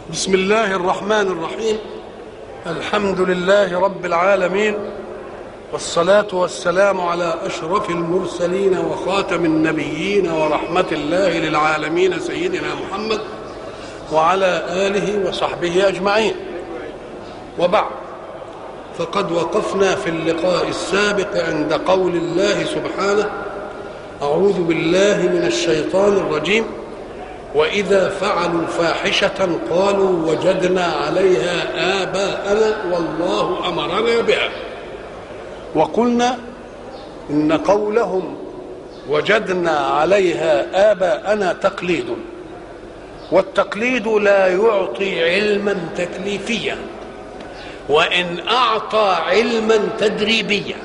بسم الله الرحمن الرحيم الحمد لله رب العالمين والصلاة والسلام على أشرف المرسلين وخاتم النبيين ورحمة الله للعالمين سيدنا محمد وعلى آله وصحبه أجمعين وبعد فقد وقفنا في اللقاء السابق عند قول الله سبحانه أعوذ بالله من الشيطان الرجيم وإذا فعلوا فاحشة قالوا وجدنا عليها آباءنا والله أمرنا بها وقلنا إن قولهم وجدنا عليها آباءنا تقليد والتقليد لا يعطي علما تكليفيا وإن أعطى علما تدريبيا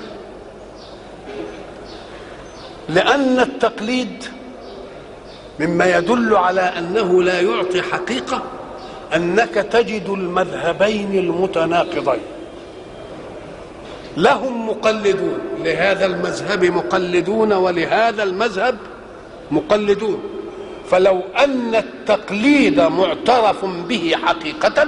لأن التقليد مما يدل على انه لا يعطي حقيقه انك تجد المذهبين المتناقضين لهم مقلدون لهذا المذهب مقلدون ولهذا المذهب مقلدون فلو ان التقليد معترف به حقيقه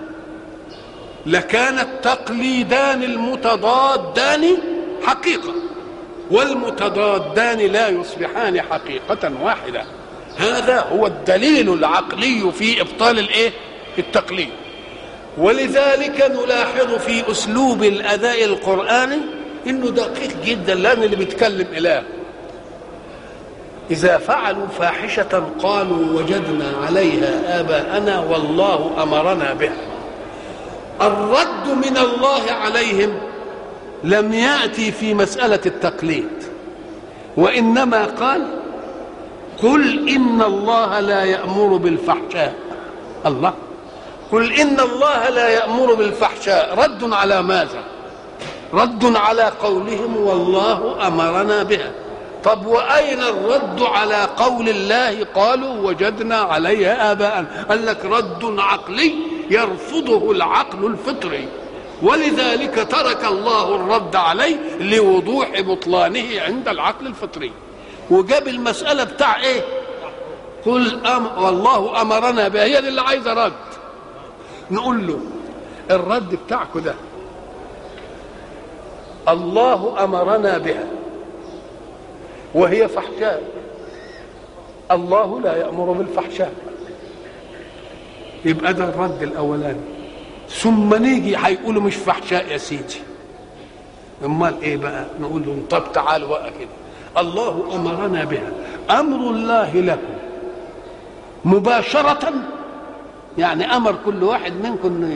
لكان التقليدان المتضادان حقيقه والمتضادان لا يصبحان حقيقه واحده هذا هو الدليل العقلي في ابطال الايه التقليد ولذلك نلاحظ في اسلوب الاداء القراني انه دقيق جدا لان اللي بيتكلم اله اذا فعلوا فاحشه قالوا وجدنا عليها اباءنا والله امرنا بها الرد من الله عليهم لم ياتي في مساله التقليد وانما قال قل إن الله لا يأمر بالفحشاء الله قل إن الله لا يأمر بالفحشاء رد على ماذا رد على قولهم والله أمرنا بها طب وأين الرد على قول الله قالوا وجدنا عليها آباء قال لك رد عقلي يرفضه العقل الفطري ولذلك ترك الله الرد عليه لوضوح بطلانه عند العقل الفطري وجاب المسألة بتاع إيه؟ قل أم والله أمرنا بها هي دي اللي عايزة رد نقول له الرد بتاعكم ده الله أمرنا بها وهي فحشاء الله لا يأمر بالفحشاء يبقى ده الرد الأولاني ثم نيجي هيقولوا مش فحشاء يا سيدي امال ايه بقى نقول لهم طب تعالوا بقى كده الله امرنا بها امر الله لكم مباشره يعني امر كل واحد منكم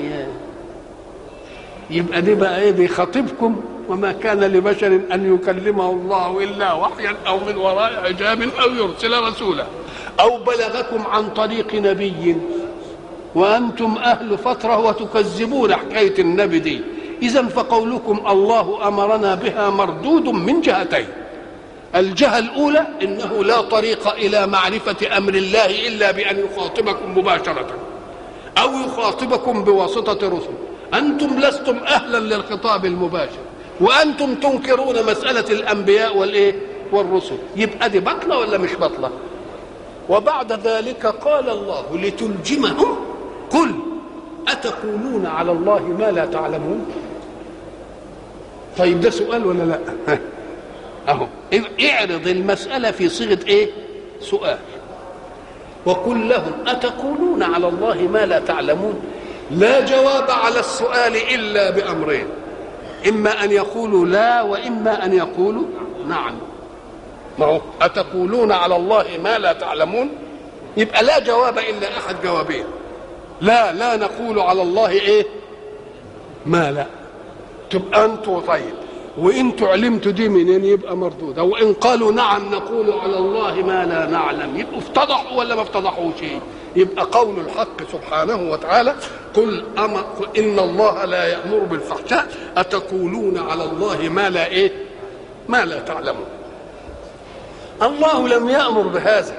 يبقى دي بقى ايه بيخاطبكم وما كان لبشر ان يكلمه الله الا وحيا او من وراء حجاب او يرسل رسولا او بلغكم عن طريق نبي وانتم اهل فتره وتكذبون حكايه النبي دي اذا فقولكم الله امرنا بها مردود من جهتين الجهة الأولى إنه لا طريق إلى معرفة أمر الله إلا بأن يخاطبكم مباشرة أو يخاطبكم بواسطة رسل أنتم لستم أهلا للخطاب المباشر وأنتم تنكرون مسألة الأنبياء والإيه والرسل يبقى دي بطلة ولا مش بطلة وبعد ذلك قال الله لتلجمهم قل أتقولون على الله ما لا تعلمون طيب ده سؤال ولا لا اهو اعرض المسألة في صيغة ايه سؤال وقل لهم أتقولون على الله ما لا تعلمون لا جواب على السؤال إلا بأمرين إما أن يقولوا لا وإما أن يقولوا نعم ما هو أتقولون على الله ما لا تعلمون يبقى لا جواب إلا أحد جوابين لا لا نقول على الله إيه ما لا تبقى أنتوا طيب وان علمتوا دي منين يبقى مردوده وان قالوا نعم نقول على الله ما لا نعلم يبقوا افتضحوا ولا ما افتضحوا شيء يبقى قول الحق سبحانه وتعالى قل أما قل ان الله لا يامر بالفحشاء اتقولون على الله ما لا ايه ما لا تعلمون الله لم يامر بهذا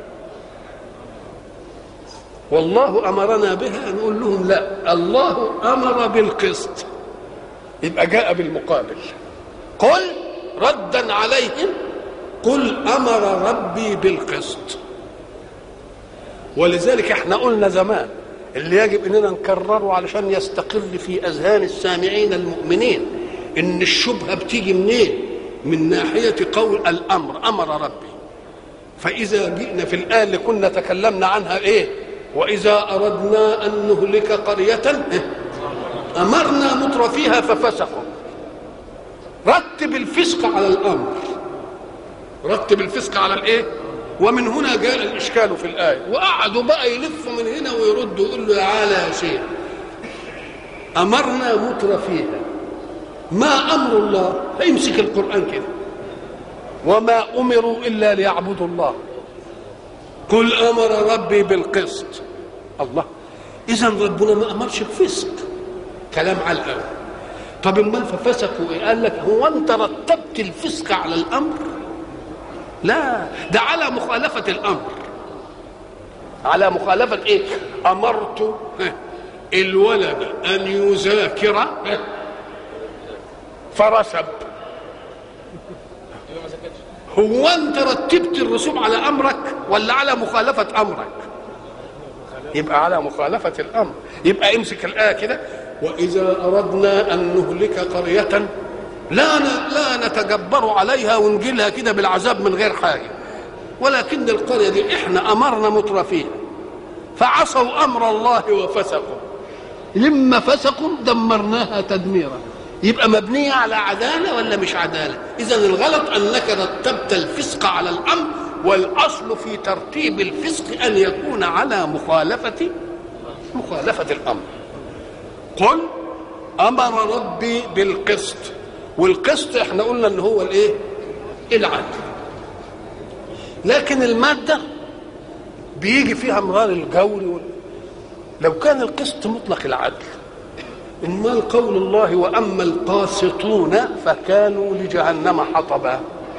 والله امرنا بها نقول لهم لا الله امر بالقسط يبقى جاء بالمقابل قل ردا عليهم قل امر ربي بالقسط ولذلك احنا قلنا زمان اللي يجب اننا نكرره علشان يستقر في اذهان السامعين المؤمنين ان الشبهه بتيجي منين من ناحيه قول الامر امر ربي فاذا جئنا في الايه اللي كنا تكلمنا عنها ايه واذا اردنا ان نهلك قريه امرنا متر فيها ففسقوا رتب الفسق على الامر رتب الفسق على الايه ومن هنا جاء الاشكال في الايه وقعدوا بقى يلفوا من هنا ويردوا يقول له تعالى يا شيخ امرنا متر فيها ما امر الله فيمسك القران كده وما امروا الا ليعبدوا الله قل امر ربي بالقسط الله اذا ربنا ما امرش بفسق كلام على الاول طب امال ففسقوا ايه قال لك هو انت رتبت الفسق على الامر لا ده على مخالفه الامر على مخالفه ايه امرت الولد ان يذاكر فرسب هو انت رتبت الرسوم على امرك ولا على مخالفه امرك يبقى على مخالفه الامر يبقى امسك الايه كده واذا اردنا ان نهلك قريه لا لا نتجبر عليها ونجيلها كده بالعذاب من غير حاجه ولكن القريه دي احنا امرنا مترفيها فعصوا امر الله وفسقوا لما فسقوا دمرناها تدميرا يبقى مبنية على عدالة ولا مش عدالة إذا الغلط أنك رتبت الفسق على الأمر والأصل في ترتيب الفسق أن يكون على مخالفة مخالفة الأمر قل أمر ربي بالقسط والقسط احنا قلنا ان هو الايه العدل لكن المادة بيجي فيها امرار الجور وال... لو كان القسط مطلق العدل امال قول الله واما القاسطون فكانوا لجهنم حطبا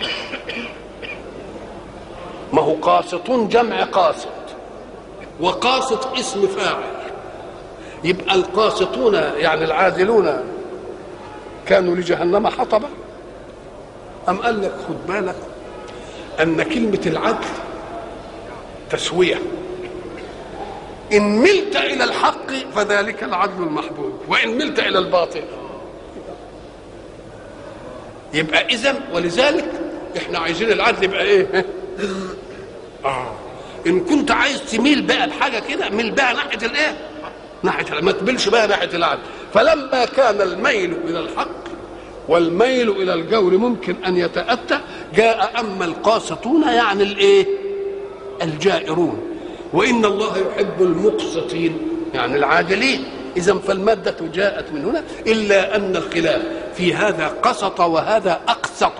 ما هو قاسطون جمع قاسط وقاسط اسم فاعل يبقى القاسطون يعني العادلون كانوا لجهنم حطبا أم قال لك خد بالك أن كلمة العدل تسوية إن ملت إلى الحق فذلك العدل المحبوب وإن ملت إلى الباطل يبقى إذا ولذلك إحنا عايزين العدل يبقى إيه؟ آه إن كنت عايز تميل بقى لحاجة كده ميل بقى ناحية الإيه؟ ناحية ما تميلش بقى ناحية العدل فلما كان الميل إلى الحق والميل إلى الجور ممكن أن يتأتى جاء أما القاسطون يعني الإيه؟ الجائرون وإن الله يحب المقسطين يعني العادلين إذا فالمادة جاءت من هنا إلا أن الخلاف في هذا قسط وهذا أقسط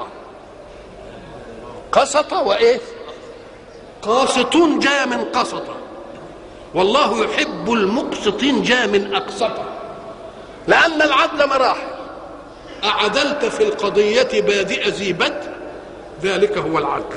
قسط وإيه؟ قاسطون جاء من قسط والله يحب المقسطين جاء من أقسط لأن العدل مراحل أعدلت في القضية بادئ ذي بدء ذلك هو العدل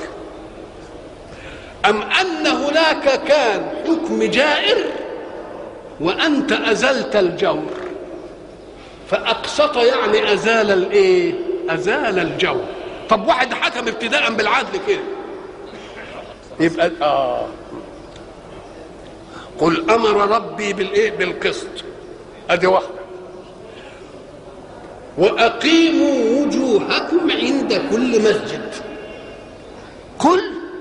أم أن هناك كان حكم جائر وأنت أزلت الجور فأقسط يعني أزال الإيه؟ أزال الجور طب واحد حكم ابتداء بالعدل كده يبقى آه قل أمر ربي بالإيه؟ بالقسط أدي واحدة وأقيموا وجوهكم عند كل مسجد قل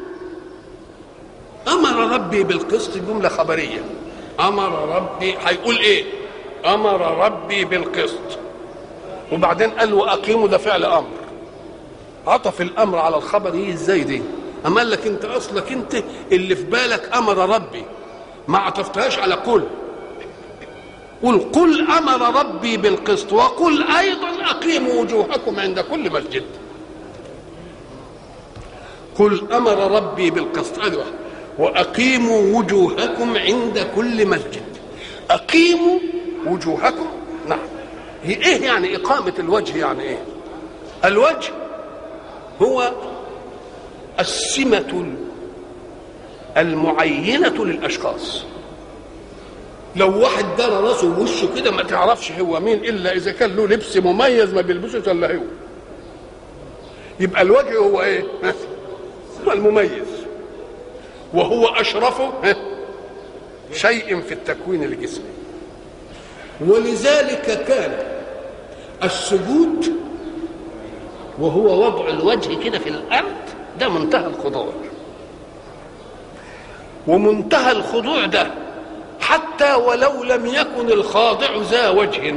امر ربي بالقسط جمله خبريه امر ربي هيقول ايه امر ربي بالقسط وبعدين قال واقيموا ده فعل امر عطف الامر على الخبر ايه ازاي دي اما قال لك انت اصلك انت اللي في بالك امر ربي ما عطفتهاش على قل قل قل امر ربي بالقسط وقل ايضا اقيموا وجوهكم عند كل مسجد قل امر ربي بالقسط هذه واحده واقيموا وجوهكم عند كل مسجد اقيموا وجوهكم نعم هي ايه يعني اقامه الوجه يعني ايه الوجه هو السمه المعينه للاشخاص لو واحد دار راسه ووشه كده ما تعرفش هو مين الا اذا كان له لبس مميز ما بيلبسوش الا هو يبقى الوجه هو ايه هو المميز وهو اشرف شيء في التكوين الجسمي ولذلك كان السجود وهو وضع الوجه كده في الارض ده منتهى الخضوع ومنتهى الخضوع ده حتى ولو لم يكن الخاضع ذا وجه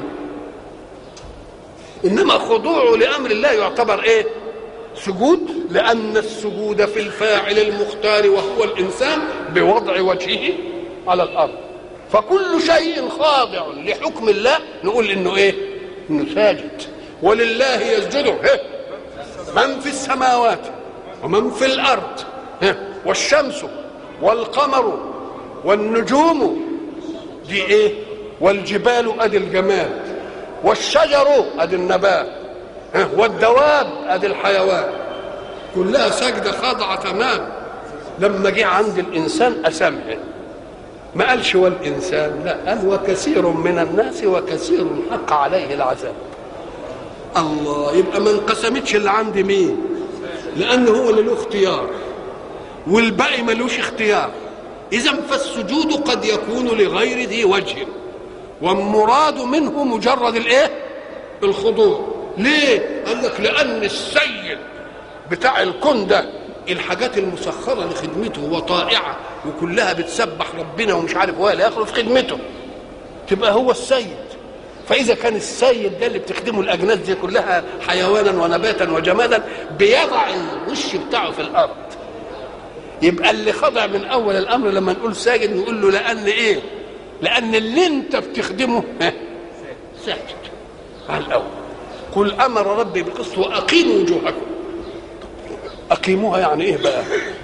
انما خضوعه لامر الله يعتبر ايه سجود لان السجود في الفاعل المختار وهو الانسان بوضع وجهه على الارض فكل شيء خاضع لحكم الله نقول انه ايه انه ساجد ولله يسجده إيه؟ من في السماوات ومن في الارض إيه؟ والشمس والقمر والنجوم دي ايه والجبال ادي الجمال والشجر ادي النبات إيه؟ والدواب ادي الحيوان كلها سجدة خاضعة تمام لما جه عند الإنسان أسمها ما قالش والإنسان لا قال وكثير من الناس وكثير حق عليه العذاب الله يبقى ما انقسمتش اللي عند مين لأن هو اللي له اختيار والباقي ملوش اختيار إذا فالسجود قد يكون لغير ذي وجه والمراد منه مجرد الايه الخضوع ليه قال لك لأن السيد بتاع الكون ده الحاجات المسخره لخدمته وطائعه وكلها بتسبح ربنا ومش عارف هو اخره في خدمته تبقى هو السيد فاذا كان السيد ده اللي بتخدمه الاجناس دي كلها حيوانا ونباتا وجمادا بيضع الوش بتاعه في الارض يبقى اللي خضع من اول الامر لما نقول ساجد نقول له لان ايه لان اللي انت بتخدمه ساجد على الاول قل امر ربي بالقسط واقيموا وجوهكم أقيموها يعني إيه بقى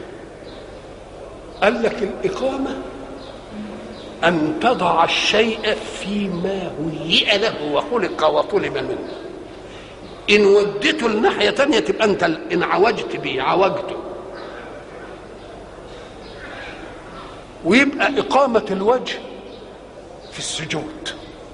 قال لك الإقامة أن تضع الشيء فيما هيئ له وخلق وطلب منه إن وديته الناحية تانية تبقى أنت إن عوجت به عوجته ويبقى إقامة الوجه في السجود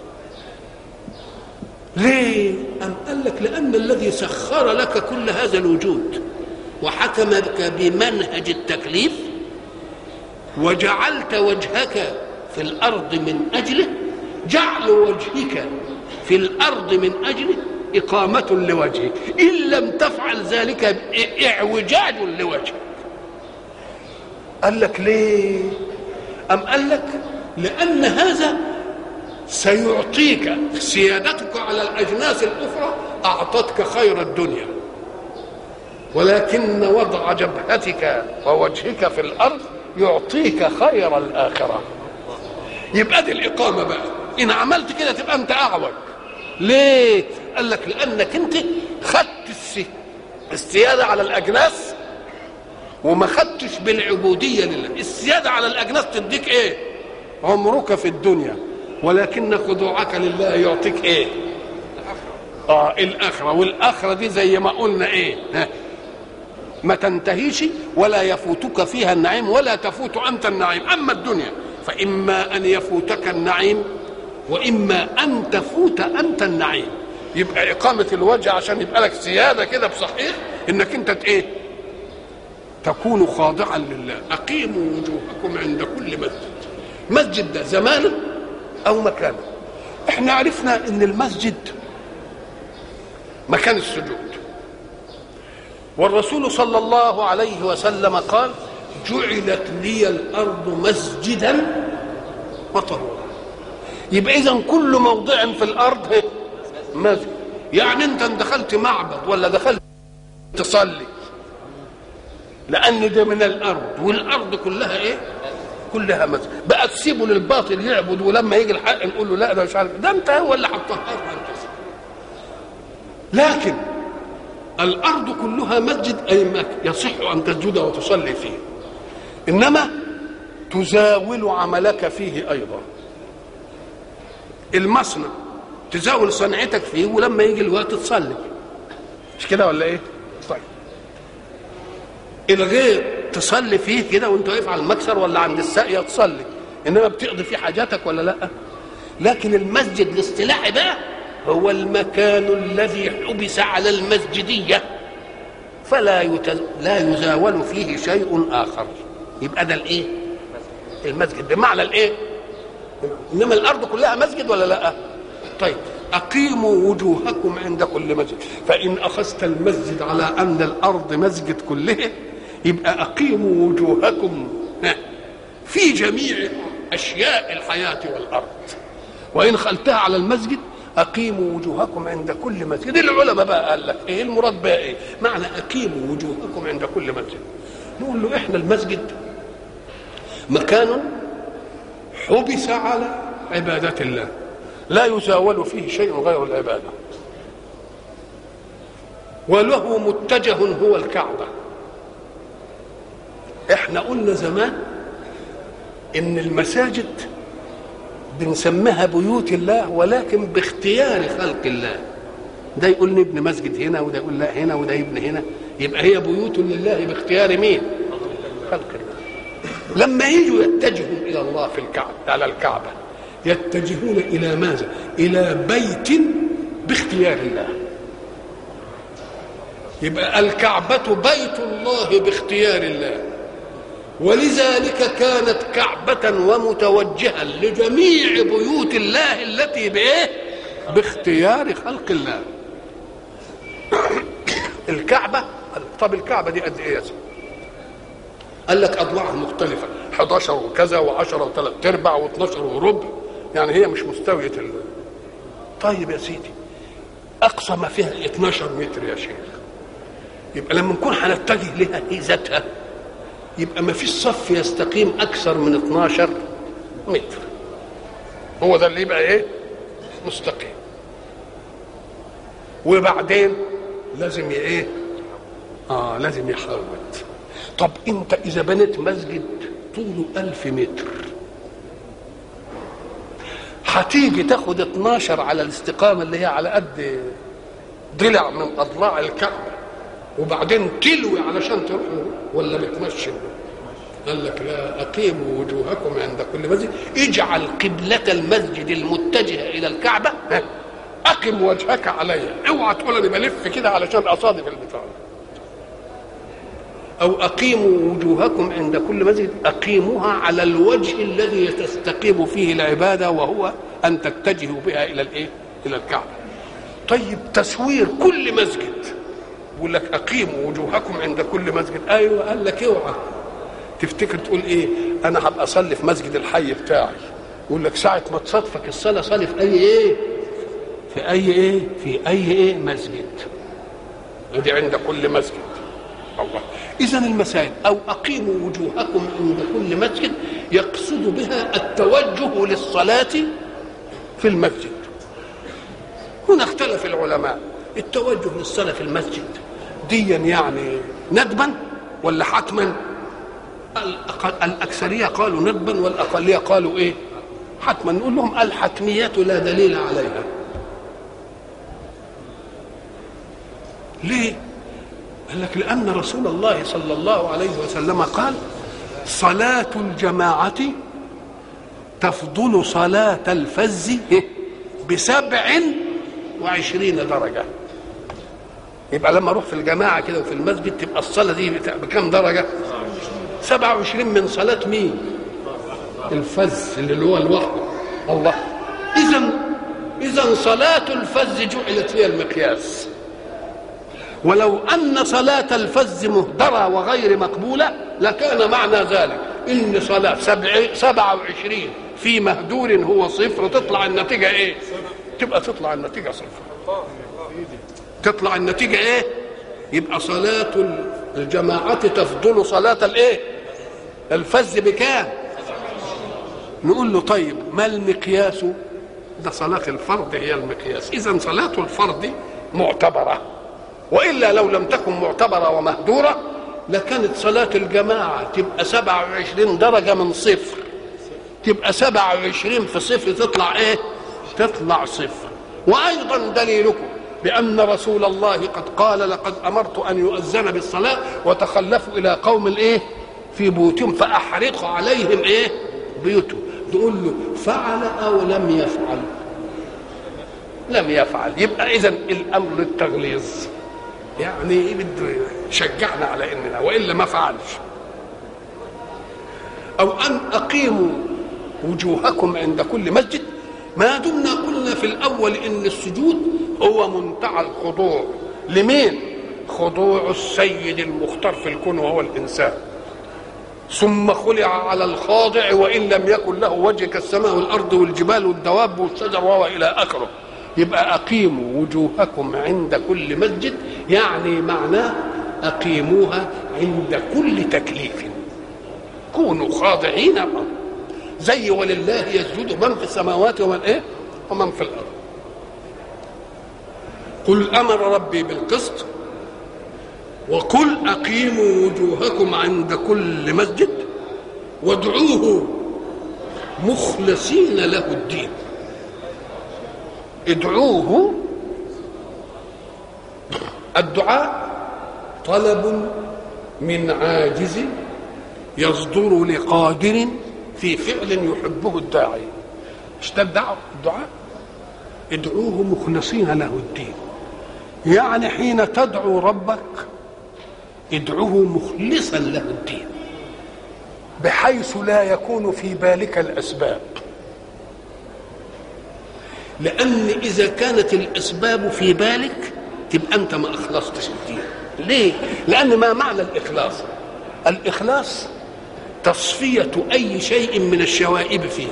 ليه؟ أم قال لك لأن الذي سخر لك كل هذا الوجود وحكم بك بمنهج التكليف وجعلت وجهك في الارض من اجله جعل وجهك في الارض من اجله اقامه لوجهك ان لم تفعل ذلك اعوجاج لوجهك قال لك ليه ام قال لك لان هذا سيعطيك سيادتك على الاجناس الاخرى اعطتك خير الدنيا ولكن وضع جبهتك ووجهك في الارض يعطيك خير الاخره يبقى دي الاقامه بقى ان عملت كده تبقى انت اعوج ليه قال لك لانك انت خدت السي السياده على الاجناس وما خدتش بالعبوديه لله السياده على الاجناس تديك ايه عمرك في الدنيا ولكن خضوعك لله يعطيك ايه اه الاخره والاخره دي زي ما قلنا ايه ها ما تنتهيش ولا يفوتك فيها النعيم ولا تفوت انت النعيم اما الدنيا فاما ان يفوتك النعيم واما ان تفوت انت النعيم يبقى اقامه الوجه عشان يبقى لك سياده كده بصحيح انك انت ايه تكون خاضعا لله اقيموا وجوهكم عند كل مسجد مسجد ده زمانا او مكانا احنا عرفنا ان المسجد مكان السجود والرسول صلى الله عليه وسلم قال جعلت لي الارض مسجدا وطهورا يبقى اذا كل موضع في الارض مسجد يعني انت دخلت معبد ولا دخلت تصلي لان ده من الارض والارض كلها ايه كلها مسجد بقى تسيبه للباطل يعبد ولما يجي الحق نقول له لا ده مش عارف ده انت هو اللي هتطهرها انت لكن الارض كلها مسجد اي مكان يصح ان تسجد وتصلي فيه انما تزاول عملك فيه ايضا المصنع تزاول صنعتك فيه ولما يجي الوقت تصلي مش كده ولا ايه طيب الغير تصلي فيه كده وانت واقف على المكسر ولا عند الساقيه تصلي انما بتقضي فيه حاجاتك ولا لا لكن المسجد الاصطلاحي بقى هو المكان الذي حبس على المسجدية فلا يتز... لا يزاول فيه شيء آخر يبقى ده الإيه؟ المسجد بمعنى الايه انما الارض كلها مسجد ولا لا طيب اقيموا وجوهكم عند كل مسجد فان اخذت المسجد على ان الارض مسجد كلها يبقى اقيموا وجوهكم في جميع اشياء الحياه والارض وان خلتها على المسجد اقيموا وجوهكم عند كل مسجد العلماء بقى قال لك ايه المراد بقى ايه معنى اقيموا وجوهكم عند كل مسجد نقول له احنا المسجد مكان حبس على عبادة الله لا يزاول فيه شيء غير العبادة وله متجه هو الكعبة احنا قلنا زمان ان المساجد بنسميها بيوت الله ولكن باختيار خلق الله ده يقول نبني مسجد هنا وده يقول لا هنا وده يبني هنا يبقى هي بيوت لله باختيار مين خلق الله لما يجوا يتجهوا الى الله في الكعبه على الكعبه يتجهون الى ماذا الى بيت باختيار الله يبقى الكعبه بيت الله باختيار الله ولذلك كانت كعبة ومتوجها لجميع بيوت الله التي بإيه؟ باختيار خلق الله. الكعبة طب الكعبة دي قد إيه يا سيدي؟ قال لك أضلاعها مختلفة 11 وكذا و10 وثلاث أرباع و12 وربع يعني هي مش مستوية ال... طيب يا سيدي أقصى ما فيها 12 متر يا شيخ يبقى لما نكون هنتجه لها هي ذاتها يبقى ما فيش صف يستقيم اكثر من 12 متر هو ده اللي يبقى ايه مستقيم وبعدين لازم ايه اه لازم يحوط طب انت اذا بنيت مسجد طوله ألف متر هتيجي تاخد 12 على الاستقامة اللي هي على قد ضلع من أضلاع الكعبة وبعدين تلوي علشان تروح ولا بتمشي قال لك لا اقيموا وجوهكم عند كل مسجد اجعل قبلة المسجد المتجهة الى الكعبة اقم وجهك عليها اوعى تقول انا بلف كده علشان اصادف البتاع او اقيموا وجوهكم عند كل مسجد اقيموها على الوجه الذي تستقيم فيه العباده وهو ان تتجهوا بها الى الايه الى الكعبه طيب تسوير كل مسجد يقول لك اقيموا وجوهكم عند كل مسجد ايوه قال لك اوعى تفتكر تقول ايه انا هبقى اصلي في مسجد الحي بتاعي يقول لك ساعه ما تصادفك الصلاه صلي في اي ايه في اي ايه في اي ايه مسجد ادي عند كل مسجد الله اذا المساجد او اقيموا وجوهكم عند كل مسجد يقصد بها التوجه للصلاه في المسجد هنا اختلف العلماء التوجه للصلاه في المسجد ديا يعني ندبا ولا حتما الأكثرية قالوا ندبا والأقلية قالوا إيه حتما نقول لهم الحتمية لا دليل عليها ليه قال لك لأن رسول الله صلى الله عليه وسلم قال صلاة الجماعة تفضل صلاة الفز بسبع وعشرين درجة يبقى لما اروح في الجماعه كده وفي المسجد تبقى الصلاه دي بكام درجه 27 من صلاه مين الفز اللي هو لوحده الله اذا اذا صلاه الفز جعلت هي المقياس ولو ان صلاه الفز مهدره وغير مقبوله لكان معنى ذلك ان صلاه سبعة وعشرين في مهدور هو صفر تطلع النتيجه ايه تبقى تطلع النتيجه صفر تطلع النتيجة ايه يبقى صلاة الجماعة تفضل صلاة الايه الفز بكام نقول له طيب ما المقياس ده صلاة الفرد هي المقياس إذا صلاة الفرد معتبرة وإلا لو لم تكن معتبرة ومهدورة لكانت صلاة الجماعة تبقى 27 درجة من صفر تبقى 27 في صفر تطلع ايه تطلع صفر وأيضا دليلكم بأن رسول الله قد قال لقد أمرت أن يؤذن بالصلاة وتخلفوا إلى قوم الإيه في بيوتهم فأحرق عليهم إيه بيوتهم تقول له فعل أو لم يفعل لم يفعل يبقى إذا الأمر للتغليظ يعني بده يشجعنا على إننا وإلا ما فعلش او ان اقيموا وجوهكم عند كل مسجد ما دمنا قلنا في الاول ان السجود هو منتهى الخضوع لمين خضوع السيد المختار في الكون وهو الانسان ثم خلع على الخاضع وان لم يكن له وجه كالسماء والارض والجبال والدواب والشجر وهو الى اخره يبقى اقيموا وجوهكم عند كل مسجد يعني معناه اقيموها عند كل تكليف كونوا خاضعين زي ولله يسجد من في السماوات ومن ايه ومن في الارض قل امر ربي بالقسط وقل اقيموا وجوهكم عند كل مسجد وادعوه مخلصين له الدين ادعوه الدعاء طلب من عاجز يصدر لقادر في فعل يحبه الداعي مش ده الدعوة الدعاء ادعوه مخلصين له الدين يعني حين تدعو ربك ادعوه مخلصا له الدين بحيث لا يكون في بالك الاسباب لان اذا كانت الاسباب في بالك تبقى انت ما اخلصتش الدين ليه لان ما معنى الاخلاص الاخلاص تصفيه اي شيء من الشوائب فيه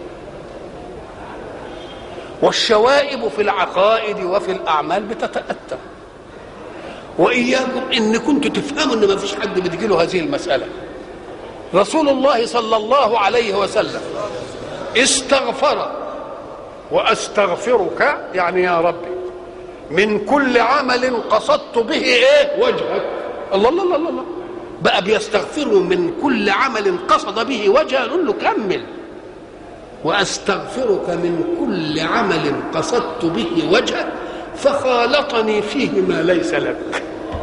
والشوائب في العقائد وفي الاعمال بتتاتى واياكم ان كنتوا تفهموا ان ما فيش حد بتجيله هذه المساله رسول الله صلى الله عليه وسلم استغفر واستغفرك يعني يا ربي من كل عمل قصدت به ايه وجهك الله الله الله الله بقى بيستغفره من كل عمل قصد به وجهه نقول له كمل واستغفرك من كل عمل قصدت به وجهك فخالطني فيه ما ليس لك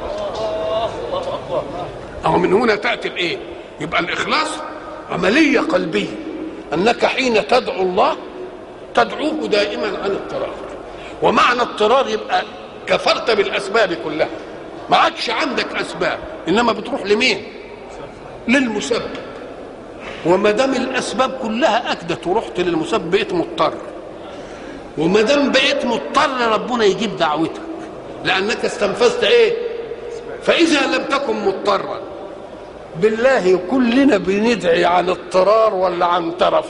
أو من هنا تأتي الإيه يبقى الإخلاص عملية قلبية أنك حين تدعو الله تدعوه دائما عن اضطرار ومعنى اضطرار يبقى كفرت بالأسباب كلها ما عادش عندك أسباب إنما بتروح لمين للمسبب وما دام الأسباب كلها أكدت ورحت للمسبب بقيت مضطر وما دام بقيت مضطر ربنا يجيب دعوتك لأنك استنفذت إيه فإذا لم تكن مضطرا بالله كلنا بندعي عن اضطرار ولا عن ترف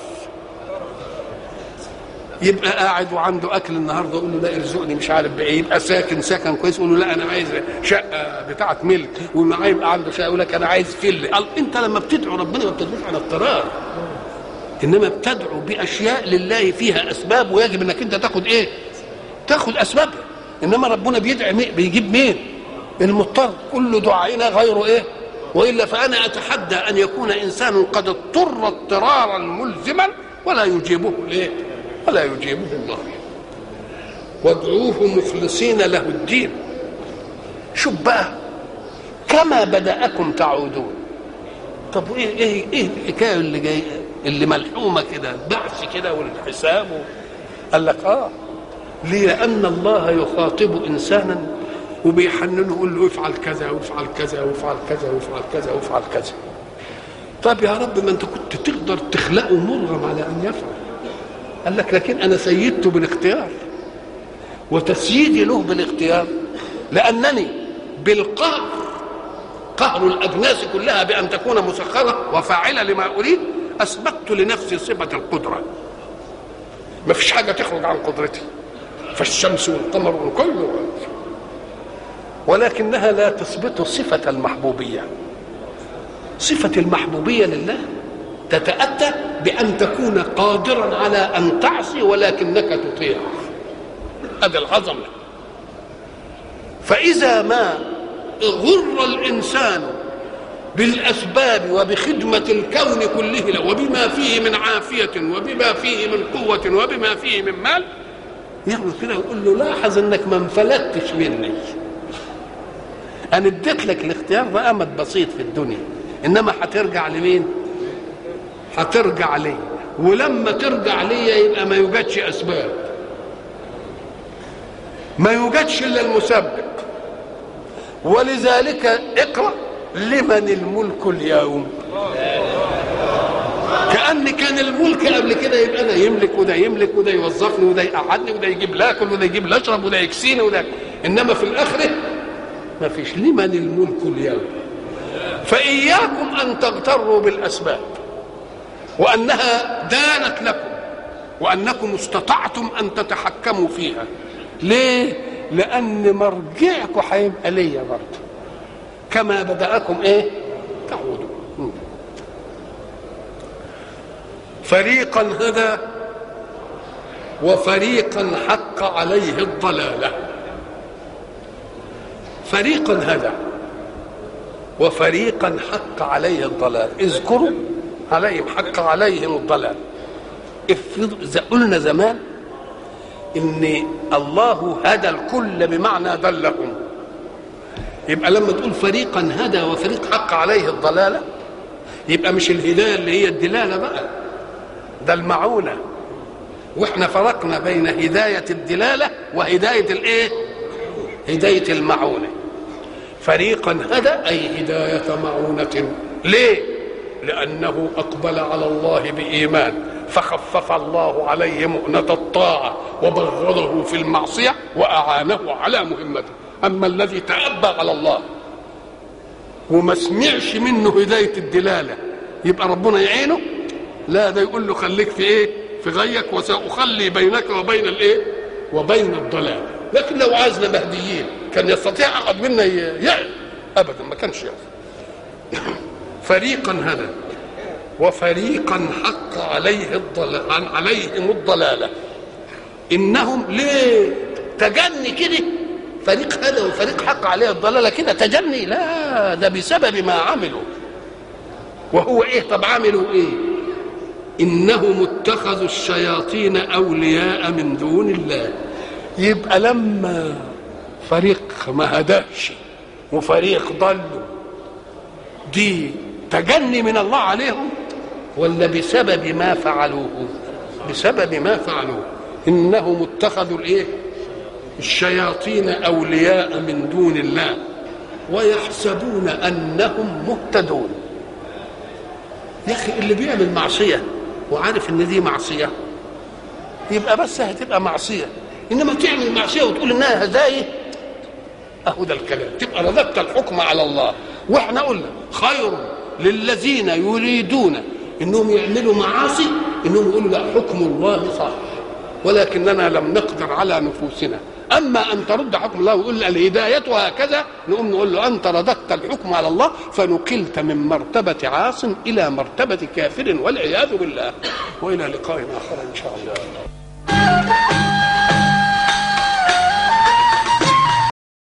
يبقى قاعد وعنده اكل النهارده يقول له لا ارزقني مش عارف بايه يبقى ساكن سكن كويس يقول له لا انا عايز شقه بتاعه ملك ومعاه يبقى عنده شقه يقول لك انا عايز فيل انت لما بتدعو ربنا ما بتدعوش عن اضطرار انما بتدعو باشياء لله فيها اسباب ويجب انك انت تاخد ايه؟ تاخد اسبابها انما ربنا بيدعي بيجيب مين؟ المضطر كل دعائنا غير ايه؟ والا فانا اتحدى ان يكون انسان قد اضطر اضطرارا ملزما ولا يجيبه ليه؟ ولا يجيبه الله وادعوه مخلصين له الدين شوف بقى كما بدأكم تعودون طب ايه ايه ايه الحكايه اللي جاي اللي ملحومه كده البعث كده والحساب قال لك اه ليه لان الله يخاطب انسانا وبيحننه يقول له افعل كذا وافعل كذا وافعل كذا وافعل كذا وافعل كذا طب يا رب ما انت كنت تقدر تخلقه مرغم على ان يفعل قال لك لكن انا سيدته بالاختيار وتسييدي له بالاختيار لانني بالقهر قهر الاجناس كلها بان تكون مسخره وفاعله لما اريد اثبتت لنفسي صفه القدره ما فيش حاجه تخرج عن قدرتي فالشمس والقمر وكله ولكنها لا تثبت صفه المحبوبيه صفه المحبوبيه لله تتأتى بأن تكون قادرا على أن تعصي ولكنك تطيع هذا العظمة فإذا ما غر الإنسان بالأسباب وبخدمة الكون كله له وبما فيه من عافية وبما فيه من قوة وبما فيه من مال يعمل كده يقول له لاحظ انك ما انفلتش مني انا اديت لك الاختيار ده امد بسيط في الدنيا انما هترجع لمين هترجع لي ولما ترجع لي يبقى ما يوجدش اسباب ما يوجدش الا المسبب ولذلك اقرا لمن الملك اليوم كأن كان الملك قبل كده يبقى انا يملك وده يملك وده يوظفني وده يقعدني وده يجيب لاكل وده يجيب لاشرب وده يكسيني وده انما في الاخره ما فيش لمن الملك اليوم فإياكم أن تغتروا بالأسباب وأنها دانت لكم وأنكم استطعتم أن تتحكموا فيها ليه؟ لأن مرجعكم هيبقى ليا برضه كما بدأكم إيه؟ تعودون فريقا هدى وفريقا حق عليه الضلاله فريقا هدى وفريقا حق عليه الضلال اذكروا عليهم حق عليهم الضلال افرضوا قلنا زمان ان الله هدى الكل بمعنى دلهم يبقى لما تقول فريقا هدى وفريق حق عليه الضلاله يبقى مش الهدايه اللي هي الدلاله بقى ده المعونه واحنا فرقنا بين هدايه الدلاله وهدايه الايه هدايه المعونه فريقا هدى اي هدايه معونه ليه لانه اقبل على الله بايمان فخفف الله عليه مؤنه الطاعه وبغضه في المعصيه واعانه على مهمته اما الذي تابى على الله وما سمعش منه هدايه الدلاله يبقى ربنا يعينه لا ده يقول له خليك في ايه في غيك وساخلي بينك وبين الايه وبين الضلال لكن لو عازنا مهديين كان يستطيع احد منا يعلم ابدا ما كانش يعلم فريقا هدى وفريقا حق عليه الضلال عن عليهم الضلاله انهم ليه تجني كده فريق هدى وفريق حق عليه الضلاله كده تجني لا ده بسبب ما عملوا وهو ايه طب عملوا ايه انهم اتخذوا الشياطين اولياء من دون الله يبقى لما فريق ما هداش وفريق ضلوا دي تجني من الله عليهم ولا بسبب ما فعلوه بسبب ما فعلوه انهم اتخذوا الايه الشياطين اولياء من دون الله ويحسبون انهم مهتدون يا اخي اللي بيعمل معصيه وعارف ان دي معصيه يبقى بس هتبقى معصيه انما تعمل معصيه وتقول انها هدايه اهو ده الكلام تبقى رددت الحكم على الله واحنا قلنا خير للذين يريدون انهم يعملوا معاصي انهم يقولوا لا حكم الله صح ولكننا لم نقدر على نفوسنا اما ان ترد حكم الله ويقول الهدايه هكذا نقوم نقول له انت رددت الحكم على الله فنقلت من مرتبه عاص الى مرتبه كافر والعياذ بالله والى لقاء اخر ان شاء الله